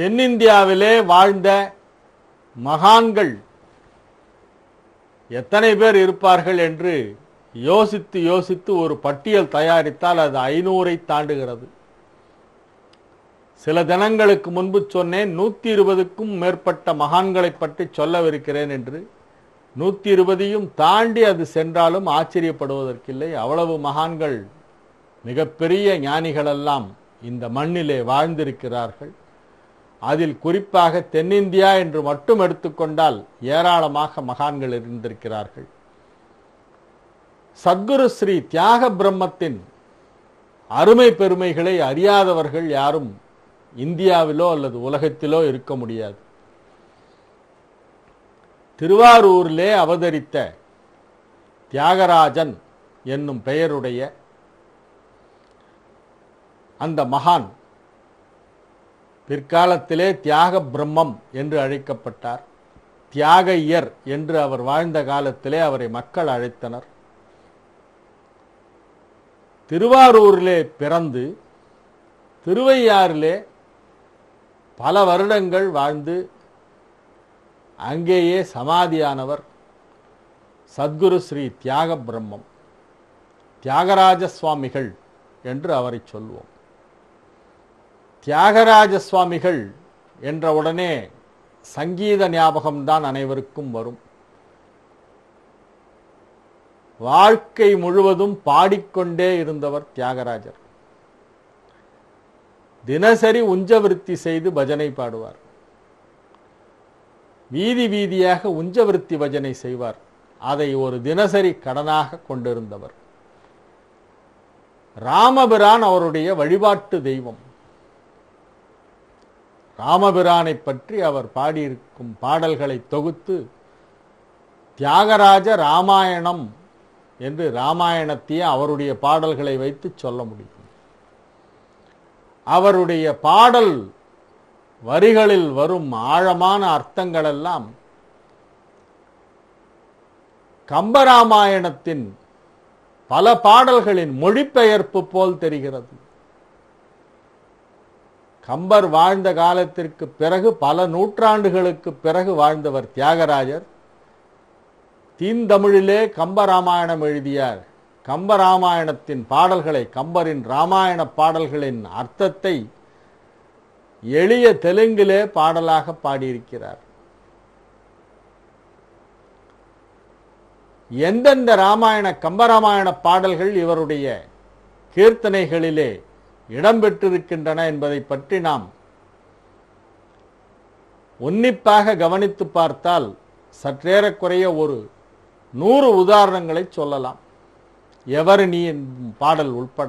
தென்னிந்தியாவிலே வாழ்ந்த மகான்கள் எத்தனை பேர் இருப்பார்கள் என்று யோசித்து யோசித்து ஒரு பட்டியல் தயாரித்தால் அது ஐநூறை தாண்டுகிறது சில தினங்களுக்கு முன்பு சொன்னேன் நூத்தி இருபதுக்கும் மேற்பட்ட மகான்களை பற்றி சொல்லவிருக்கிறேன் என்று நூத்தி இருபதையும் தாண்டி அது சென்றாலும் ஆச்சரியப்படுவதற்கில்லை அவ்வளவு மகான்கள் மிகப்பெரிய ஞானிகளெல்லாம் இந்த மண்ணிலே வாழ்ந்திருக்கிறார்கள் அதில் குறிப்பாக தென்னிந்தியா என்று மட்டும் எடுத்துக்கொண்டால் ஏராளமாக மகான்கள் இருந்திருக்கிறார்கள் சத்குரு ஸ்ரீ தியாக பிரம்மத்தின் அருமை பெருமைகளை அறியாதவர்கள் யாரும் இந்தியாவிலோ அல்லது உலகத்திலோ இருக்க முடியாது திருவாரூரிலே அவதரித்த தியாகராஜன் என்னும் பெயருடைய அந்த மகான் பிற்காலத்திலே தியாக பிரம்மம் என்று அழைக்கப்பட்டார் தியாகையர் என்று அவர் வாழ்ந்த காலத்திலே அவரை மக்கள் அழைத்தனர் திருவாரூரிலே பிறந்து திருவையாறிலே பல வருடங்கள் வாழ்ந்து அங்கேயே சமாதியானவர் சத்குரு ஸ்ரீ தியாக பிரம்மம் தியாகராஜ சுவாமிகள் என்று அவரை சொல்வோம் தியாகராஜ சுவாமிகள் என்ற உடனே சங்கீத ஞாபகம்தான் அனைவருக்கும் வரும் வாழ்க்கை முழுவதும் பாடிக்கொண்டே இருந்தவர் தியாகராஜர் தினசரி உஞ்சவிருத்தி செய்து பஜனை பாடுவார் வீதி வீதியாக உஞ்சவிருத்தி பஜனை செய்வார் அதை ஒரு தினசரி கடனாக கொண்டிருந்தவர் ராமபிரான் அவருடைய வழிபாட்டு தெய்வம் ராமபிரானை பற்றி அவர் பாடியிருக்கும் பாடல்களை தொகுத்து தியாகராஜ ராமாயணம் என்று ராமாயணத்தையே அவருடைய பாடல்களை வைத்து சொல்ல முடியும் அவருடைய பாடல் வரிகளில் வரும் ஆழமான அர்த்தங்களெல்லாம் கம்பராமாயணத்தின் பல பாடல்களின் மொழிபெயர்ப்பு போல் தெரிகிறது கம்பர் வாழ்ந்த காலத்திற்கு பிறகு பல நூற்றாண்டுகளுக்கு பிறகு வாழ்ந்தவர் தியாகராஜர் தீந்தமிழிலே கம்பராமாயணம் எழுதியார் கம்பராமாயணத்தின் பாடல்களை கம்பரின் ராமாயண பாடல்களின் அர்த்தத்தை எளிய தெலுங்கிலே பாடலாக பாடியிருக்கிறார் எந்தெந்த ராமாயண கம்பராமாயண பாடல்கள் இவருடைய கீர்த்தனைகளிலே இடம்பெற்றிருக்கின்றன என்பதை பற்றி நாம் உன்னிப்பாக கவனித்து பார்த்தால் சற்றேறக்குறைய ஒரு நூறு உதாரணங்களை சொல்லலாம் எவர் நீ என்னும் பாடல் உள்பட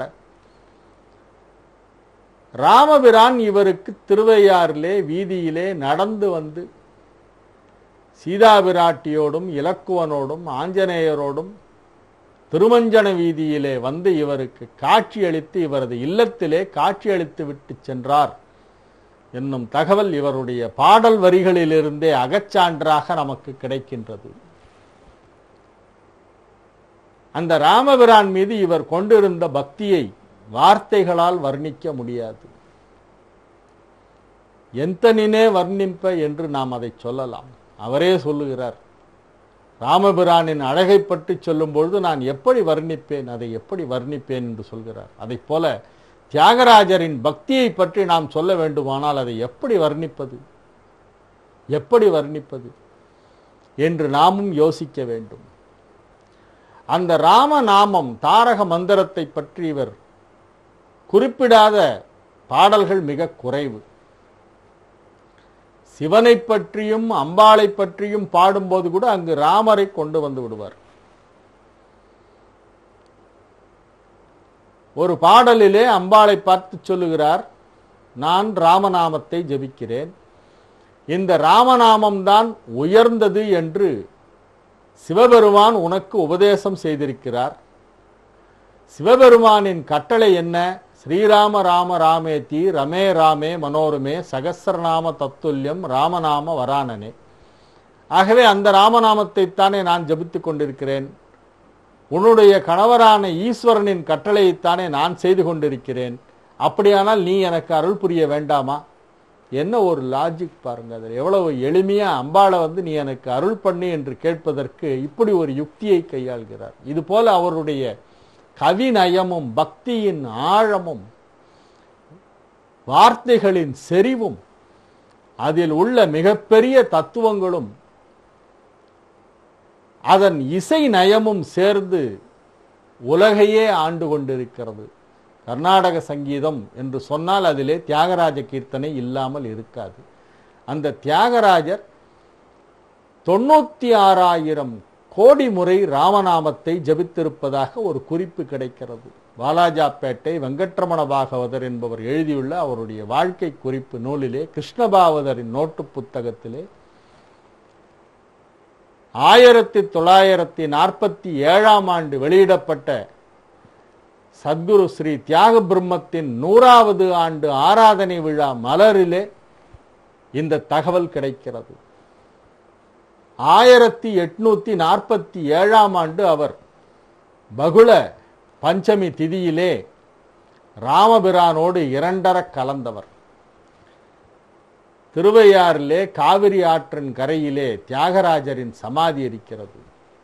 ராமபிரான் இவருக்கு திருவையாறிலே வீதியிலே நடந்து வந்து சீதாபிராட்டியோடும் இலக்குவனோடும் ஆஞ்சநேயரோடும் திருமஞ்சன வீதியிலே வந்து இவருக்கு காட்சியளித்து இவரது இல்லத்திலே காட்சியளித்து விட்டு சென்றார் என்னும் தகவல் இவருடைய பாடல் வரிகளிலிருந்தே அகச்சான்றாக நமக்கு கிடைக்கின்றது அந்த ராமபிரான் மீது இவர் கொண்டிருந்த பக்தியை வார்த்தைகளால் வர்ணிக்க முடியாது எந்தனினே வர்ணிப்ப என்று நாம் அதை சொல்லலாம் அவரே சொல்லுகிறார் ராமபிரானின் அழகை பற்றி சொல்லும் பொழுது நான் எப்படி வர்ணிப்பேன் அதை எப்படி வர்ணிப்பேன் என்று சொல்கிறார் அதைப் போல தியாகராஜரின் பக்தியை பற்றி நாம் சொல்ல வேண்டுமானால் அதை எப்படி வர்ணிப்பது எப்படி வர்ணிப்பது என்று நாமும் யோசிக்க வேண்டும் அந்த ராமநாமம் தாரக மந்திரத்தை பற்றி இவர் குறிப்பிடாத பாடல்கள் மிக குறைவு சிவனை பற்றியும் அம்பாளை பற்றியும் பாடும்போது கூட அங்கு ராமரை கொண்டு வந்து விடுவார் ஒரு பாடலிலே அம்பாளை பார்த்து சொல்லுகிறார் நான் ராமநாமத்தை ஜபிக்கிறேன் இந்த ராமநாமம்தான் உயர்ந்தது என்று சிவபெருமான் உனக்கு உபதேசம் செய்திருக்கிறார் சிவபெருமானின் கட்டளை என்ன ஸ்ரீராம ராம ராமேதி ரமே ராமே மனோரமே சகசிரநாம தத்துல்யம் ராமநாம வரானனே ஆகவே அந்த ராமநாமத்தைத்தானே நான் ஜபித்துக் கொண்டிருக்கிறேன் உன்னுடைய கணவரான ஈஸ்வரனின் கட்டளையைத்தானே நான் செய்து கொண்டிருக்கிறேன் அப்படியானால் நீ எனக்கு அருள் புரிய வேண்டாமா என்ன ஒரு லாஜிக் பாருங்க அதில் எவ்வளவு எளிமையா அம்பாளை வந்து நீ எனக்கு அருள் பண்ணு என்று கேட்பதற்கு இப்படி ஒரு யுக்தியை கையாள்கிறார் இது போல அவருடைய கவிநயமும் பக்தியின் ஆழமும் வார்த்தைகளின் செறிவும் அதில் உள்ள மிகப்பெரிய தத்துவங்களும் அதன் இசை நயமும் சேர்ந்து உலகையே ஆண்டு கொண்டிருக்கிறது கர்நாடக சங்கீதம் என்று சொன்னால் அதிலே தியாகராஜ கீர்த்தனை இல்லாமல் இருக்காது அந்த தியாகராஜர் தொண்ணூத்தி ஆறாயிரம் கோடி முறை ராமநாமத்தை ஜபித்திருப்பதாக ஒரு குறிப்பு கிடைக்கிறது வாலாஜாப்பேட்டை வெங்கட்ரமண பாகவதர் என்பவர் எழுதியுள்ள அவருடைய வாழ்க்கை குறிப்பு நூலிலே கிருஷ்ணபாவதரின் நோட்டு புத்தகத்திலே ஆயிரத்தி தொள்ளாயிரத்தி நாற்பத்தி ஏழாம் ஆண்டு வெளியிடப்பட்ட சத்குரு ஸ்ரீ தியாக பிரம்மத்தின் நூறாவது ஆண்டு ஆராதனை விழா மலரிலே இந்த தகவல் கிடைக்கிறது ஆயிரத்தி எட்நூத்தி நாற்பத்தி ஏழாம் ஆண்டு அவர் பகுள பஞ்சமி திதியிலே ராமபிரானோடு இரண்டர கலந்தவர் திருவையாறிலே காவிரி ஆற்றின் கரையிலே தியாகராஜரின் சமாதி இருக்கிறது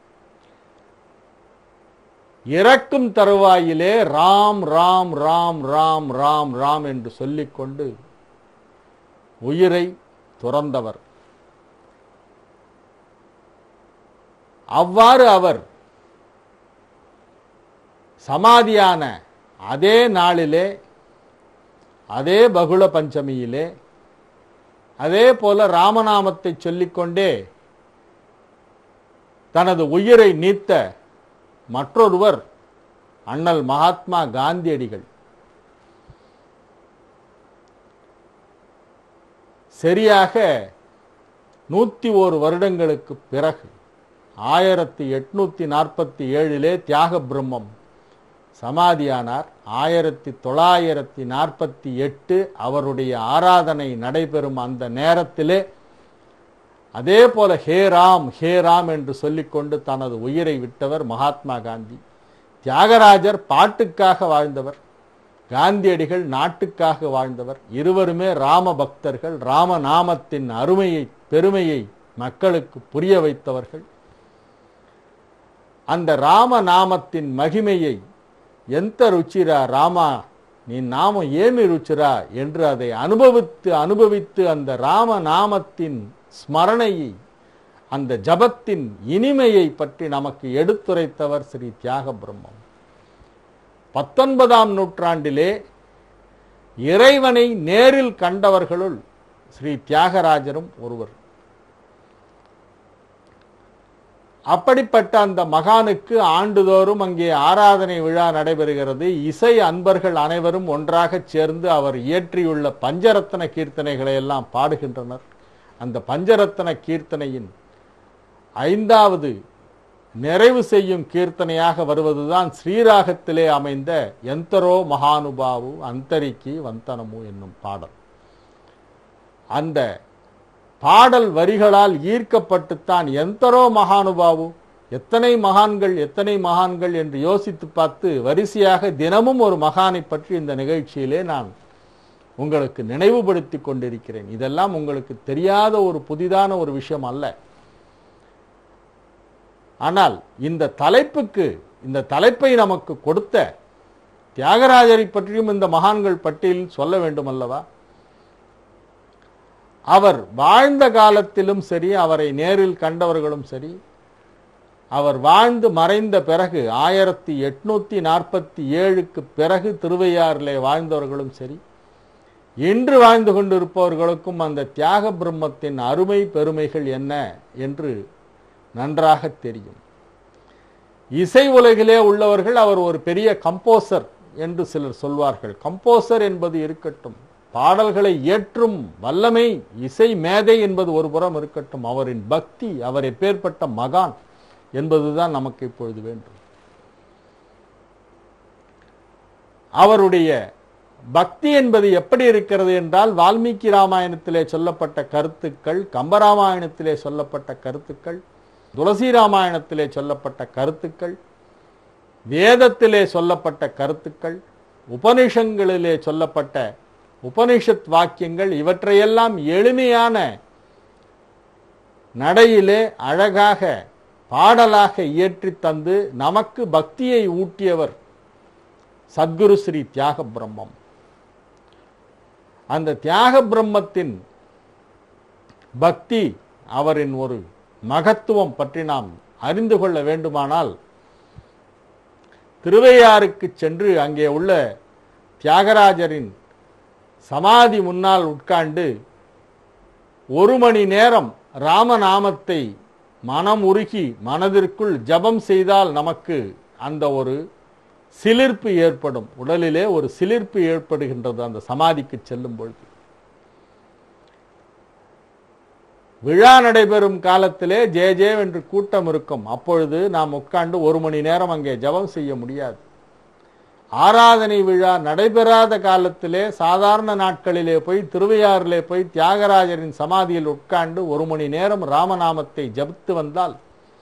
இறக்கும் தருவாயிலே ராம் ராம் ராம் ராம் ராம் ராம் என்று சொல்லிக்கொண்டு உயிரை துறந்தவர் அவ்வாறு அவர் சமாதியான அதே நாளிலே அதே பகுள பஞ்சமியிலே அதே போல ராமநாமத்தை சொல்லிக்கொண்டே தனது உயிரை நீத்த மற்றொருவர் அண்ணல் மகாத்மா காந்தியடிகள் சரியாக நூத்தி ஓரு வருடங்களுக்கு பிறகு ஆயிரத்தி எட்நூத்தி நாற்பத்தி ஏழிலே தியாக பிரம்மம் சமாதியானார் ஆயிரத்தி தொள்ளாயிரத்தி நாற்பத்தி எட்டு அவருடைய ஆராதனை நடைபெறும் அந்த நேரத்திலே அதே போல ஹே ராம் ஹே ராம் என்று சொல்லிக்கொண்டு தனது உயிரை விட்டவர் மகாத்மா காந்தி தியாகராஜர் பாட்டுக்காக வாழ்ந்தவர் காந்தியடிகள் நாட்டுக்காக வாழ்ந்தவர் இருவருமே ராம பக்தர்கள் ராம நாமத்தின் அருமையை பெருமையை மக்களுக்கு புரிய வைத்தவர்கள் அந்த ராம நாமத்தின் மகிமையை எந்த ருச்சிரா ராமா நீ நாமம் ஏமி ருச்சிரா என்று அதை அனுபவித்து அனுபவித்து அந்த ராம நாமத்தின் ஸ்மரணையை அந்த ஜபத்தின் இனிமையை பற்றி நமக்கு எடுத்துரைத்தவர் ஸ்ரீ தியாக பிரம்மம் பத்தொன்பதாம் நூற்றாண்டிலே இறைவனை நேரில் கண்டவர்களுள் ஸ்ரீ தியாகராஜரும் ஒருவர் அப்படிப்பட்ட அந்த மகானுக்கு ஆண்டுதோறும் அங்கே ஆராதனை விழா நடைபெறுகிறது இசை அன்பர்கள் அனைவரும் ஒன்றாக சேர்ந்து அவர் இயற்றியுள்ள பஞ்சரத்ன கீர்த்தனைகளை எல்லாம் பாடுகின்றனர் அந்த பஞ்சரத்ன கீர்த்தனையின் ஐந்தாவது நிறைவு செய்யும் கீர்த்தனையாக வருவதுதான் ஸ்ரீராகத்திலே அமைந்த எந்தரோ மகானுபாவு அந்தரிக்கு வந்தனமு என்னும் பாடல் அந்த பாடல் வரிகளால் ஈர்க்கப்பட்டுத்தான் எந்தரோ மகானுபாவு எத்தனை மகான்கள் எத்தனை மகான்கள் என்று யோசித்து பார்த்து வரிசையாக தினமும் ஒரு மகானை பற்றி இந்த நிகழ்ச்சியிலே நான் உங்களுக்கு நினைவுபடுத்தி கொண்டிருக்கிறேன் இதெல்லாம் உங்களுக்கு தெரியாத ஒரு புதிதான ஒரு விஷயம் அல்ல ஆனால் இந்த தலைப்புக்கு இந்த தலைப்பை நமக்கு கொடுத்த தியாகராஜரை பற்றியும் இந்த மகான்கள் பட்டியலில் சொல்ல வேண்டும் அல்லவா அவர் வாழ்ந்த காலத்திலும் சரி அவரை நேரில் கண்டவர்களும் சரி அவர் வாழ்ந்து மறைந்த பிறகு ஆயிரத்தி எட்நூத்தி நாற்பத்தி ஏழுக்கு பிறகு திருவையாறிலே வாழ்ந்தவர்களும் சரி இன்று வாழ்ந்து கொண்டிருப்பவர்களுக்கும் அந்த தியாக பிரம்மத்தின் அருமை பெருமைகள் என்ன என்று நன்றாக தெரியும் இசை உலகிலே உள்ளவர்கள் அவர் ஒரு பெரிய கம்போசர் என்று சிலர் சொல்வார்கள் கம்போசர் என்பது இருக்கட்டும் பாடல்களை இயற்றும் வல்லமை இசை மேதை என்பது ஒரு புறம் இருக்கட்டும் அவரின் பக்தி அவர் எப்பேற்பட்ட மகான் என்பதுதான் நமக்கு இப்பொழுது வேண்டும் அவருடைய பக்தி என்பது எப்படி இருக்கிறது என்றால் வால்மீகி ராமாயணத்திலே சொல்லப்பட்ட கருத்துக்கள் கம்பராமாயணத்திலே சொல்லப்பட்ட கருத்துக்கள் துளசி ராமாயணத்திலே சொல்லப்பட்ட கருத்துக்கள் வேதத்திலே சொல்லப்பட்ட கருத்துக்கள் உபனிஷங்களிலே சொல்லப்பட்ட உபனிஷத் வாக்கியங்கள் இவற்றையெல்லாம் எளிமையான நடையிலே அழகாக பாடலாக இயற்றி தந்து நமக்கு பக்தியை ஊட்டியவர் சத்குரு ஸ்ரீ தியாக பிரம்மம் அந்த தியாக பிரம்மத்தின் பக்தி அவரின் ஒரு மகத்துவம் பற்றி நாம் அறிந்து கொள்ள வேண்டுமானால் திருவையாறுக்கு சென்று அங்கே உள்ள தியாகராஜரின் சமாதி முன்னால் உட்கார்ந்து ஒரு மணி நேரம் ராமநாமத்தை மனம் உருகி மனதிற்குள் ஜபம் செய்தால் நமக்கு அந்த ஒரு சிலிர்ப்பு ஏற்படும் உடலிலே ஒரு சிலிர்ப்பு ஏற்படுகின்றது அந்த சமாதிக்கு செல்லும் பொழுது விழா நடைபெறும் காலத்திலே ஜே ஜே என்று கூட்டம் இருக்கும் அப்பொழுது நாம் உட்கார்ந்து ஒரு மணி நேரம் அங்கே ஜபம் செய்ய முடியாது ஆராதனை விழா நடைபெறாத காலத்திலே சாதாரண நாட்களிலே போய் திருவையாறிலே போய் தியாகராஜரின் சமாதியில் உட்கார்ந்து ஒரு மணி நேரம் ராமநாமத்தை ஜபித்து வந்தால்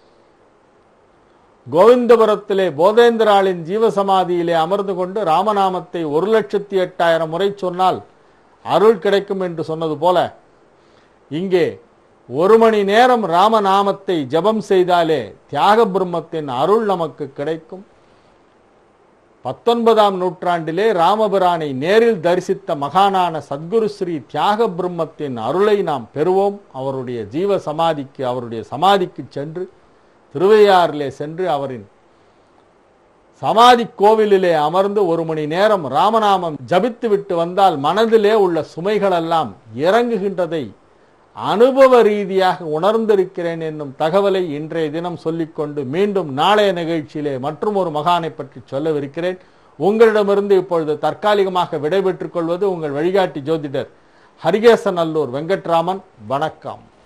கோவிந்தபுரத்திலே போதேந்திராளின் ஜீவசமாதியிலே அமர்ந்து கொண்டு ராமநாமத்தை ஒரு லட்சத்தி எட்டாயிரம் முறை சொன்னால் அருள் கிடைக்கும் என்று சொன்னது போல இங்கே ஒரு மணி நேரம் ராமநாமத்தை ஜபம் செய்தாலே தியாக பிரம்மத்தின் அருள் நமக்கு கிடைக்கும் பத்தொன்பதாம் நூற்றாண்டிலே ராமபிரானை நேரில் தரிசித்த மகானான சத்குரு ஸ்ரீ தியாக பிரம்மத்தின் அருளை நாம் பெறுவோம் அவருடைய ஜீவ சமாதிக்கு அவருடைய சமாதிக்கு சென்று திருவையாறிலே சென்று அவரின் சமாதி கோவிலிலே அமர்ந்து ஒரு மணி நேரம் ராமநாமம் ஜபித்து விட்டு வந்தால் மனதிலே உள்ள சுமைகளெல்லாம் இறங்குகின்றதை அனுபவ ரீதியாக உணர்ந்திருக்கிறேன் என்னும் தகவலை இன்றைய தினம் சொல்லிக்கொண்டு மீண்டும் நாளைய நிகழ்ச்சியிலே மற்றும் ஒரு மகானை பற்றி சொல்லவிருக்கிறேன் உங்களிடமிருந்து இப்பொழுது தற்காலிகமாக விடைபெற்றுக் கொள்வது உங்கள் வழிகாட்டி ஜோதிடர் ஹரிகேசன் அல்லூர் வெங்கட்ராமன் வணக்கம்